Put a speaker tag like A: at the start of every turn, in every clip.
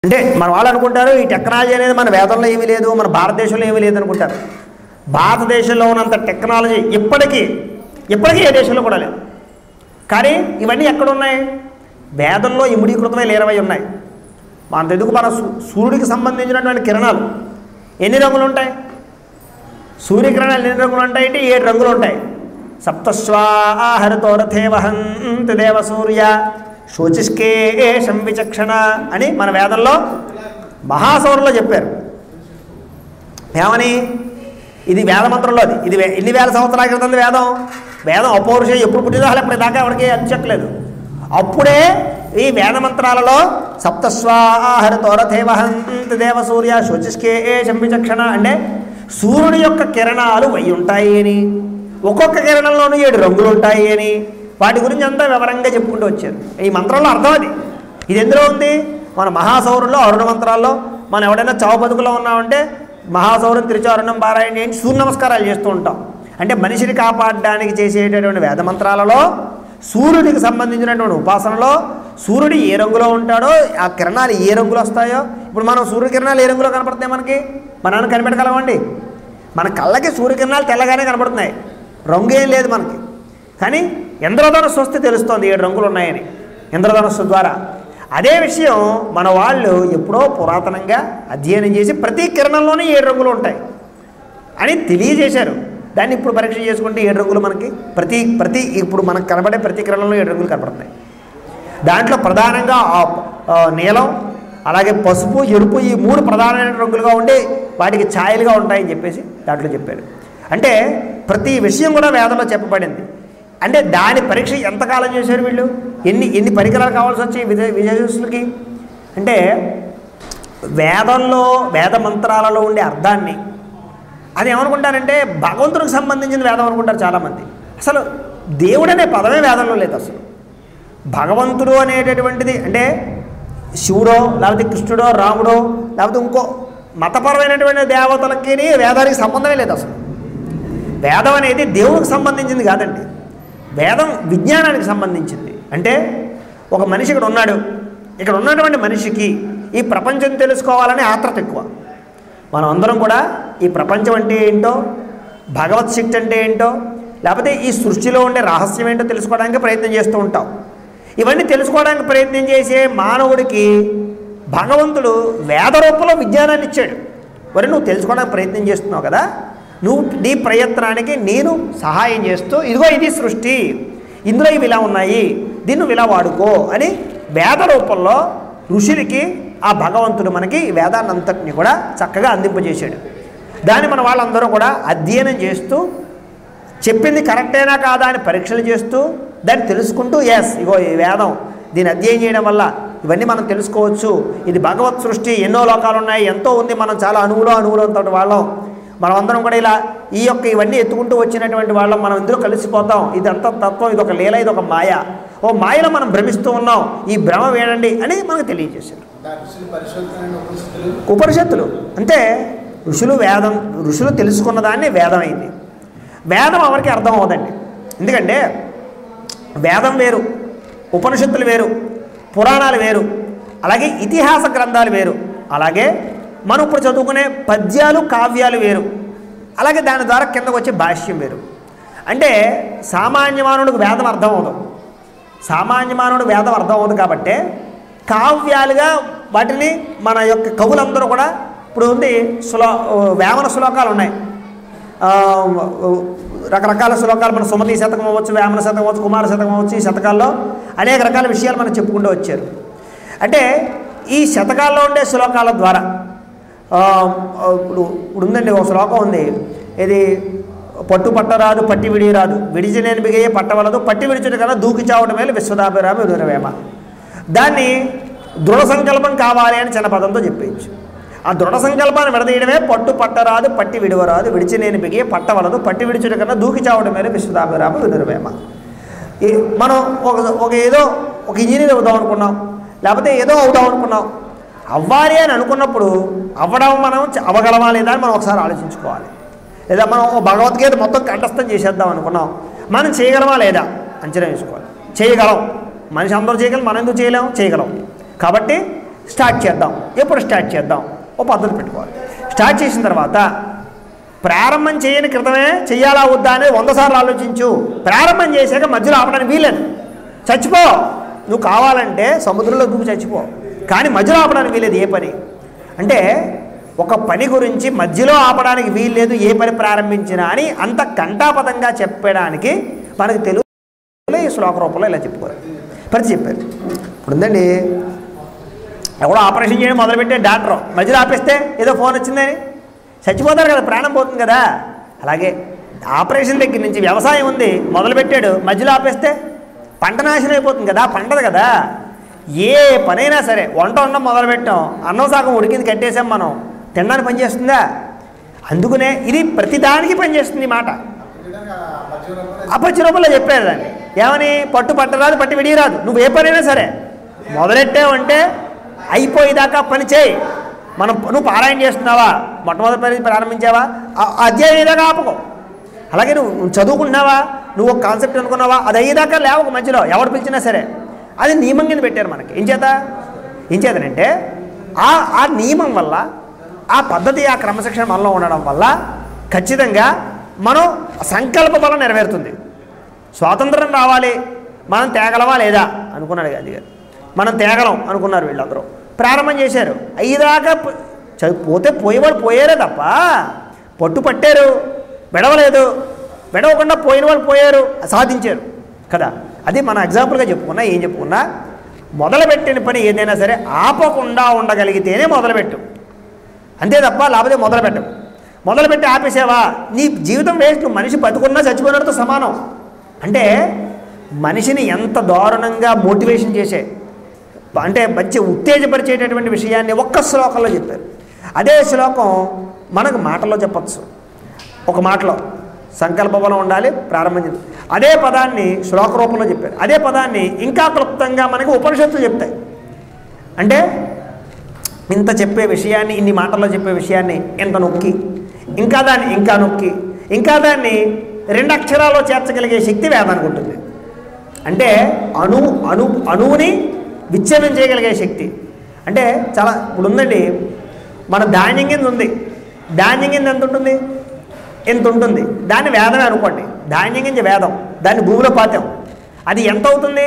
A: అంటే మన వాళ్ళు అనుకుంటారు ఈ టెక్నాలజీ అనేది మన వేదంలో ఏమీ లేదు మన భారతదేశంలో ఏమీ లేదు అనుకుంటారు భారతదేశంలో ఉన్నంత టెక్నాలజీ ఇప్పటికీ ఇప్పటికీ ఏ దేశంలో కూడా లేదు కానీ ఇవన్నీ ఎక్కడ ఉన్నాయి వేదంలో ఇముడీకృతమై లేరవై ఉన్నాయి మన ఎందుకు మన సూ- సూర్యుడికి సంబంధించినటువంటి కిరణాలు ఎన్ని రంగులు ఉంటాయి సూర్యకిరణాలు ఎన్ని రంగులు ఉంటాయి అంటే ఏడు రంగులు ఉంటాయి సప్తస్వాహరతో రథే వహంతి దేవ సూర్య శోచిష్కే విచక్షణ అని మన వేదంలో మహాసౌరంలో చెప్పారు ఏమని ఇది వేద మంత్రంలో అది ఇది వే- ఎన్ని వేల సంవత్సరాల క్రితం వేదం వేదం అపౌరుషం ఎప్పుడు పుట్టిందో అసలు ఇప్పుడు దాకా ఎవరికి అంచట్లేదు అప్పుడే ఈ వేద మంత్రాలలో సప్తస్వాహరతో రథే వహంతి దేవ సూర్య శోచిష్కే విచక్షణ అంటే సూర్యుడి యొక్క కిరణాలు వెయ్యి ఉంటాయి అని ఒక్కొక్క కిరణంలోనూ ఏడు రంగులు ఉంటాయి అని వాటి గురించి అంతా వివరంగా చెప్పుకుంటూ వచ్చారు ఈ మంత్రంలో అర్థం అది ఇది ఎందులో ఉంది మన మహాసౌరుల్లో అరుణ మంత్రాల్లో మనం ఎవడైనా చావు బతుకులో ఉన్నామంటే మహాసౌరం తిరుచారుణం పారాయణ చేయించి సూర్య నమస్కారాలు చేస్తూ ఉంటాం అంటే మనిషిని కాపాడడానికి చేసేటటువంటి వేద మంత్రాలలో సూర్యుడికి సంబంధించినటువంటి ఉపాసనలో సూర్యుడు ఏ రంగులో ఉంటాడో ఆ కిరణాలు ఏ రంగులు వస్తాయో ఇప్పుడు మనం సూర్య కిరణాలు ఏ రంగులో కనపడతాయి మనకి మనం కనిపెట్టగలమండి మన కళ్ళకి సూర్యకిరణాలు తెల్లగానే కనపడుతున్నాయి రంగు ఏం లేదు మనకి కానీ ఇంద్రధనుస్సు వస్తే తెలుస్తోంది ఏడు రంగులు ఉన్నాయని ఇంద్రధనుస్సు ద్వారా అదే విషయం మన వాళ్ళు ఎప్పుడో పురాతనంగా అధ్యయనం చేసి ప్రతి కిరణంలోనే ఏడు రంగులు ఉంటాయి అని తెలియజేశారు దాన్ని ఇప్పుడు పరీక్ష చేసుకుంటే ఏడు రంగులు మనకి ప్రతి ప్రతి ఇప్పుడు మనకు కనబడే ప్రతి కిరణంలో ఏడు రంగులు కనపడుతున్నాయి దాంట్లో ప్రధానంగా ఆ, ఆ, నీలం అలాగే పసుపు ఎరుపు ఈ మూడు ప్రధానమైన రంగులుగా ఉండి వాటికి ఛాయలుగా ఉంటాయని చెప్పేసి దాంట్లో చెప్పాడు అంటే ప్రతి విషయం కూడా వేదంలో చెప్పబడింది అంటే దాని పరీక్ష ఎంతకాలం చేశారు వీళ్ళు ఎన్ని ఎన్ని పరికరాలు కావాల్సి వచ్చాయి విజయ విజయసులకి అంటే వేదంలో వేద మంత్రాలలో ఉండే అర్థాన్ని అది ఏమనుకుంటారంటే భగవంతుడికి సంబంధించిన వేదం అనుకుంటారు చాలామంది అసలు దేవుడనే పదమే వేదంలో లేదు అసలు భగవంతుడు అనేటటువంటిది అంటే శివుడో లేకపోతే కృష్ణుడో రాముడో లేకపోతే ఇంకో మతపరమైనటువంటి దేవతలకి వేదానికి సంబంధమే లేదు అసలు వేదం అనేది దేవుడికి సంబంధించింది కాదండి వేదం విజ్ఞానానికి సంబంధించింది అంటే ఒక మనిషి ఇక్కడ ఉన్నాడు ఇక్కడ ఉన్నటువంటి మనిషికి ఈ ప్రపంచం తెలుసుకోవాలనే ఆత్రత ఎక్కువ మనం అందరం కూడా ఈ ప్రపంచం అంటే ఏంటో భగవత్ శక్తి అంటే ఏంటో లేకపోతే ఈ సృష్టిలో ఉండే రహస్యం ఏంటో తెలుసుకోవడానికి ప్రయత్నం చేస్తూ ఉంటాం ఇవన్నీ తెలుసుకోవడానికి ప్రయత్నం చేసే మానవుడికి భగవంతుడు వేద రూపంలో విజ్ఞానాన్ని ఇచ్చాడు మరి నువ్వు తెలుసుకోవడానికి ప్రయత్నం చేస్తున్నావు కదా నువ్వు నీ ప్రయత్నానికి నేను సహాయం చేస్తూ ఇదిగో ఇది సృష్టి ఇందులో ఇవి ఇలా ఉన్నాయి దీన్ని నువ్వు ఇలా వాడుకో అని వేద రూపంలో ఋషులకి ఆ భగవంతుడు మనకి ఈ వేదాన్ని అంతటిని కూడా చక్కగా అందింపజేశాడు దాన్ని మన వాళ్ళందరూ కూడా అధ్యయనం చేస్తూ చెప్పింది కరెక్టేనా కాదా అని పరీక్షలు చేస్తూ దాన్ని తెలుసుకుంటూ ఎస్ ఇగో ఈ వేదం దీన్ని అధ్యయనం చేయడం వల్ల ఇవన్నీ మనం తెలుసుకోవచ్చు ఇది భగవత్ సృష్టి ఎన్నో లోకాలు ఉన్నాయి ఎంతో ఉంది మనం చాలా అణువులో అణువులంతో వాళ్ళం మనం అందరం కూడా ఇలా ఈ యొక్క ఇవన్నీ ఎత్తుకుంటూ వచ్చినటువంటి వాళ్ళం మనం ఇందులో కలిసిపోతాం ఇది అంత తత్వం ఇది ఒక లీల ఇది ఒక మాయ ఓ మాయలో మనం భ్రమిస్తూ ఉన్నాం ఈ భ్రమ వేడండి అని మనకు తెలియజేశారు
B: ఋషులు పరిశోధన ఉపనిషత్తులు
A: ఉపనిషత్తులు అంటే ఋషులు వేదం ఋషులు తెలుసుకున్న దాన్ని వేదం అయింది వేదం ఎవరికి అర్థం అవదండి ఎందుకంటే వేదం వేరు ఉపనిషత్తులు వేరు పురాణాలు వేరు అలాగే ఇతిహాస గ్రంథాలు వేరు అలాగే మనం ఇప్పుడు చదువుకునే పద్యాలు కావ్యాలు వేరు అలాగే దాని ద్వారా కిందకు వచ్చే భాష్యం వేరు అంటే సామాన్య మానవుడికి వేదం అర్థం అవదు సామాన్య మానవుడు వేదం అర్థం అవుతుంది కాబట్టి కావ్యాలుగా వాటిని మన యొక్క కవులందరూ కూడా ఇప్పుడు ఉంది శ్లో వేమన శ్లోకాలు ఉన్నాయి ఆ, రకరకాల శ్లోకాలు మన సుమతి శతకం అవ్వచ్చు వేమన శతకం అవ్వచ్చు కుమార శతకం అవ్వచ్చు ఈ శతకాల్లో అనేక రకాల విషయాలు మనం చెప్పుకుంటూ వచ్చారు అంటే ఈ శతకాల్లో ఉండే శ్లోకాల ద్వారా ఆ, ఇప్పుడు ఇప్పుడు ఉందండి ఒక శ్లోకం ఉంది ఇది పట్టు పట్టరాదు పట్టి విడి రాదు విడిచి నేను బిగయ్యే పట్టవలదు పట్టి విడిచుట కన్నా దూకి చావడం మేలు విశ్వదాభిరామ వినురవేమ దాన్ని దృఢ సంకల్పం కావాలి అని చిన్న పదంతో చెప్పేయచ్చు ఆ దృఢ సంకల్పాన్ని విడదీయడమే పట్టు పట్టరాదు పట్టి విడవరాదు విడిచి నేను బిగి పట్టవలదు పట్టి విడిచుట కన్నా దూకి చావడం మేలు విశ్వదాభిరామ వినురవేమ ఈ- మనం ఒక ఒక ఏదో ఒక ఇంజనీర్ అవుదాం అనుకున్నాం లేకపోతే ఏదో అవుదాం అనుకున్నాం అవ్వాలి అని అనుకున్నప్పుడు అవ్వడం మనం చ- అవ్వగలమా లేదా అని మనం ఒకసారి ఆలోచించుకోవాలి లేదా మనం ఓ భగవద్గీత మొత్తం కంఠస్థం చేసేద్దాం అనుకున్నాం మనం చేయగలమా లేదా అంచనా వేసుకోవాలి చేయగలం మనిషి అందరూ చేయగలం మనం ఎందుకు చేయలేం చేయగలం కాబట్టి స్టార్ట్ చేద్దాం ఎప్పుడు స్టార్ట్ చేద్దాం ఓ పద్ధతి పెట్టుకోవాలి స్టార్ట్ చేసిన తర్వాత ప్రారంభం చేయని క్రితమే చెయ్యాలా వద్దా అనేది వంద సార్లు ఆలోచించు ప్రారంభం చేశాక మధ్యలో ఆపడానికి వీలేదు చచ్చిపో నువ్వు కావాలంటే సముద్రంలో దూకి చచ్చిపో కానీ మధ్యలో ఆపడానికి వీలేదు ఏ పని అంటే ఒక పని గురించి మధ్యలో ఆపడానికి వీల్లేదు ఏ పని ప్రారంభించినా అని అంత కంటాపదంగా చెప్పడానికి మనకు తెలుగులో ఈ శ్లోక రూపంలో ఇలా చెప్పుకోవాలి ప్రతి చెప్పారు ఇప్పుడు ఉందండి ఎవడో ఆపరేషన్ చేయడం మొదలుపెట్టే డాక్టర్ మధ్యలో ఆపేస్తే ఏదో ఫోన్ వచ్చిందని చచ్చిపోతారు కదా ప్రాణం పోతుంది కదా అలాగే ఆపరేషన్ దగ్గర నుంచి వ్యవసాయం ఉంది మొదలుపెట్టాడు మధ్యలో ఆపేస్తే పంట నాశనం అయిపోతుంది కదా పంటది కదా ఏ పనైనా సరే వంట వండడం మొదలుపెట్టాం అన్నం సగం ఉడికింది కట్టేసాం మనం తినడానికి పనిచేస్తుందా అందుకనే ఇది ప్రతిదానికి పనిచేస్తుంది ఈ మాట అపచ్చి రూపంలో చెప్పారు దాన్ని ఏమని పట్టు పట్టరాదు పట్టి విడియరాదు నువ్వు ఏ పనైనా సరే మొదలెట్టావంటే అయిపోయేదాకా పని చేయి మనం నువ్వు పారాయణ చేస్తున్నావా మొట్టమొదటి పని ప్రారంభించావా ఆ ఆ అధ్యాయం ఏదాకా ఆపుకో అలాగే నువ్వు నువ్వు చదువుకుంటున్నావా నువ్వు ఒక కాన్సెప్ట్ అనుకున్నావా అది అయ్యేదాకా లేవకు మధ్యలో ఎవరు పిలిచినా సరే అది నియమం కింద పెట్టారు మనకి ఏం చేత ఏం చేతనంటే ఆ ఆ నియమం వల్ల ఆ పద్ధతి ఆ క్రమశిక్షణ మనలో ఉండడం వల్ల ఖచ్చితంగా మనం సంకల్ప బలం నెరవేరుతుంది స్వాతంత్రం రావాలి మనం తేగలమా లేదా అనుకున్నాడు గాంధీ గారు మనం తేగలం అనుకున్నారు వీళ్ళందరూ ప్రారంభం చేశారు అయ్యేదాకా పో- చ- పోతే పోయేవాళ్ళు పోయారే తప్ప పట్టు పట్టారు విడవలేదు విడవకుండా పోయిన వాళ్ళు పోయారు సాధించారు కదా అది మన ఎగ్జాంపుల్గా చెప్పుకున్నా ఏం చెప్పుకున్నా మొదలుపెట్టిన పని ఏదైనా సరే ఆపకుండా ఉండగలిగితేనే మొదలుపెట్టు అంతే తప్ప లేకపోతే మొదలుపెట్టవు మొదలుపెట్టి ఆపేసావా నీ జీవితం వేస్ట్ నువ్వు మనిషి బతుకున్నా చచ్చిపోయినతో సమానం అంటే మనిషిని ఎంత దారుణంగా మోటివేషన్ చేసే అంటే మంచి ఉత్తేజపరిచేటటువంటి విషయాన్ని ఒక్క శ్లోకంలో చెప్పారు అదే శ్లోకం మనకు మాటలో చెప్పచ్చు ఒక మాటలో సంకల్ప బలం ఉండాలి ప్రారంభించింది అదే పదాన్ని శ్లోక రూపంలో చెప్పారు అదే పదాన్ని ఇంకా క్లుప్తంగా మనకి ఉపనిషత్తులు చెప్తాయి అంటే ఇంత చెప్పే విషయాన్ని ఇన్ని మాటల్లో చెప్పే విషయాన్ని ఇంత నొక్కి ఇంకా దాన్ని ఇంకా నొక్కి ఇంకా దాన్ని రెండు అక్షరాల్లో చేర్చగలిగే శక్తి వేదానికి ఉంటుంది అంటే అణు అణు అణువుని విచ్ఛిన్నం చేయగలిగే శక్తి అంటే చాలా ఇప్పుడు ఉందండి మన ధాన్యం కింద ఉంది ధాన్యం కింద ఎంత ఉంటుంది ఎంత ఉంటుంది దాన్ని వేదమే అనుకోండి ధాన్యం కింద వేదం దాన్ని భూమిలో పాతాం అది ఎంత అవుతుంది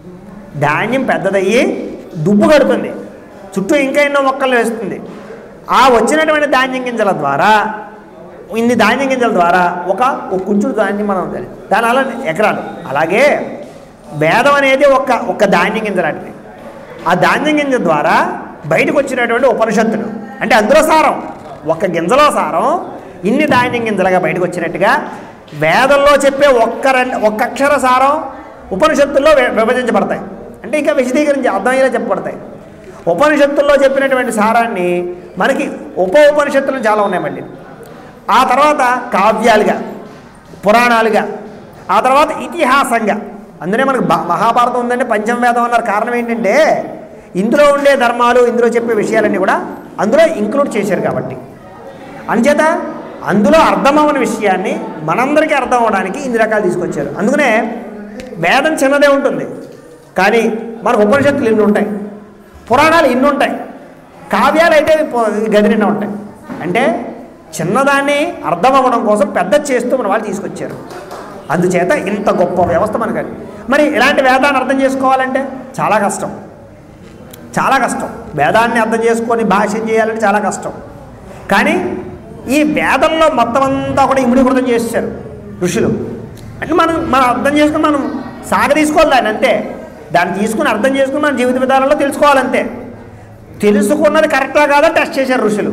A: ధాన్యం పెద్దదయ్యి దుబ్బు కడుతుంది చుట్టూ ఇంకా ఎన్నో మొక్కలు వేస్తుంది ఆ వచ్చినటువంటి ధాన్యం గింజల ద్వారా ఇన్ని ధాన్యం గింజల ద్వారా ఒక ఒక కుంచుడు ధాన్యం మనం ఉంటుంది దాని అలా ఎకరాలు అలాగే వేదం అనేది ఒక ఒక ధాన్యం గింజ లాంటిది ఆ ధాన్యం గింజ ద్వారా బయటకు వచ్చినటువంటి ఉపనిషత్తులు అంటే అందులో సారం ఒక గింజలో సారం ఇన్ని ధాన్యం గింజలుగా బయటకు వచ్చినట్టుగా వేదంలో చెప్పే ఒక్క రెండు ఒక్క అక్షర సారం ఉపనిషత్తుల్లో వి- విభజించబడతాయి అంటే ఇంకా విశదీకరించి అర్థమయ్యేలా చెప్పబడతాయి ఉపనిషత్తుల్లో చెప్పినటువంటి సారాన్ని మనకి ఉప ఉపనిషత్తులు చాలా ఉన్నాయి మళ్ళీ ఆ తర్వాత కావ్యాలుగా పురాణాలుగా ఆ తర్వాత ఇతిహాసంగా అందునే మనకు బ- మహాభారతం ఉందంటే పంచమ వేదం అన్నారు కారణం ఏంటంటే ఇందులో ఉండే ధర్మాలు ఇందులో చెప్పే విషయాలన్నీ కూడా అందులో ఇంక్లూడ్ చేశారు కాబట్టి అంచేత అందులో అర్థమవని విషయాన్ని మనందరికీ అర్థం అవడానికి ఇన్ని రకాలు తీసుకొచ్చారు అందుకనే వేదం చిన్నదే ఉంటుంది కానీ మనకు ఉపనిషత్తులు ఇన్ని ఉంటాయి పురాణాలు ఇన్ని ఉంటాయి కావ్యాలు అయితే పో- గది నిండా ఉంటాయి అంటే చిన్నదాన్ని అర్థం అవ్వడం కోసం పెద్ద చేస్తూ మన వాళ్ళు తీసుకొచ్చారు అందుచేత ఇంత గొప్ప వ్యవస్థ మనకు అది. మరి ఇలాంటి వేదాన్ని అర్థం చేసుకోవాలంటే చాలా కష్టం చాలా కష్టం వేదాన్ని అర్థం చేసుకొని భాష్యం చేయాలంటే చాలా కష్టం కానీ ఈ వేదంలో మొత్తం అంతా కూడా ఇమిడీకృతం చేశారు ఋషులు అంటే మనం మనం అర్థం చేసుకుని మనం సాగ తీసుకోవాలి దాన్ని అంతే దాన్ని తీసుకుని అర్థం చేసుకుని మన జీవిత విధానంలో తెలుసుకోవాలంతే తెలుసుకున్నది కరెక్టా కాదా టెస్ట్ చేశారు ఋషులు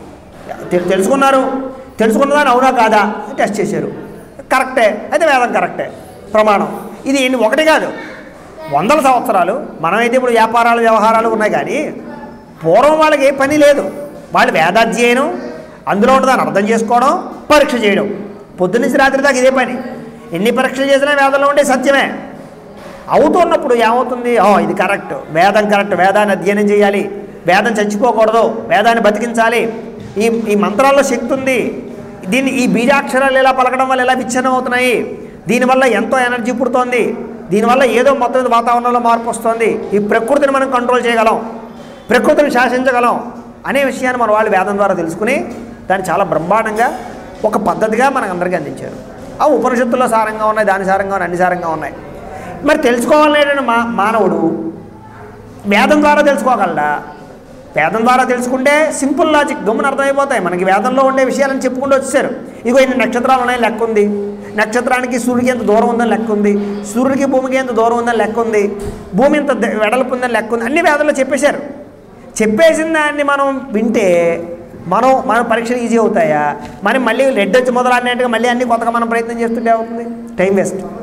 A: తె- తెలుసుకున్నారు తెలుసుకున్నదాన్ని అవునా కాదా టెస్ట్ చేశారు కరెక్టే అయితే వేదం కరెక్టే ప్రమాణం ఇది ఎన్ని ఒకటి కాదు వందల సంవత్సరాలు మనమైతే ఇప్పుడు వ్యాపారాలు వ్యవహారాలు ఉన్నాయి కానీ పూర్వం వాళ్ళకి ఏ పని లేదు వాళ్ళు వేదాధ్యయనం అందులో ఉన్నదాన్ని అర్థం చేసుకోవడం పరీక్ష చేయడం పొద్దున్నుంచి రాత్రి దాకా ఇదే పని ఎన్ని పరీక్షలు చేసినా వేదంలో ఉండే సత్యమే అవుతున్నప్పుడు ఏమవుతుంది ఓ ఇది కరెక్ట్ వేదం కరెక్ట్ వేదాన్ని అధ్యయనం చేయాలి వేదం చచ్చిపోకూడదు వేదాన్ని బతికించాలి ఈ ఈ మంత్రాల్లో శక్తి ఉంది దీన్ని ఈ బీజాక్షరాలు ఇలా పలకడం వల్ల ఎలా విచ్ఛిన్నం అవుతున్నాయి దీనివల్ల ఎంతో ఎనర్జీ పుడుతోంది దీనివల్ల ఏదో మొత్తం మీద వాతావరణంలో మార్పు వస్తుంది ఈ ప్రకృతిని మనం కంట్రోల్ చేయగలం ప్రకృతిని శాసించగలం అనే విషయాన్ని మన వాళ్ళు వేదం ద్వారా తెలుసుకుని దాన్ని చాలా బ్రహ్మాండంగా ఒక పద్ధతిగా మనకు అందరికీ అందించారు ఆ ఉపనిషత్తుల్లో సారంగా ఉన్నాయి దాని సారంగా ఉన్నాయి అన్ని సారంగా ఉన్నాయి మరి తెలుసుకోవాలనేటువంటి మా మానవుడు వేదం ద్వారా తెలుసుకోగలడా వేదం ద్వారా తెలుసుకుంటే సింపుల్ లాజిక్ గమ్మున అర్థమైపోతాయి మనకి వేదంలో ఉండే విషయాలను చెప్పుకుంటూ వచ్చారు ఇగో ఇన్ని నక్షత్రాలు ఉన్నాయి లెక్క ఉంది నక్షత్రానికి సూర్యుడికి ఎంత దూరం ఉందని లెక్క ఉంది సూర్యుడికి భూమికి ఎంత దూరం ఉందని లెక్క ఉంది భూమి ఎంత ద- వెడల్పు ఉందని లెక్క ఉంది అన్ని వేదంలో చెప్పేశారు చెప్పేసిన దాన్ని మనం వింటే మనం మన పరీక్షలు ఈజీ అవుతాయా మనం మళ్ళీ రెడ్ వచ్చి మొదలన్నట్టుగా మళ్ళీ అన్ని కొత్తగా మనం ప్రయత్నం చేస్తుంటే అవుతుంది టైం వేస్ట్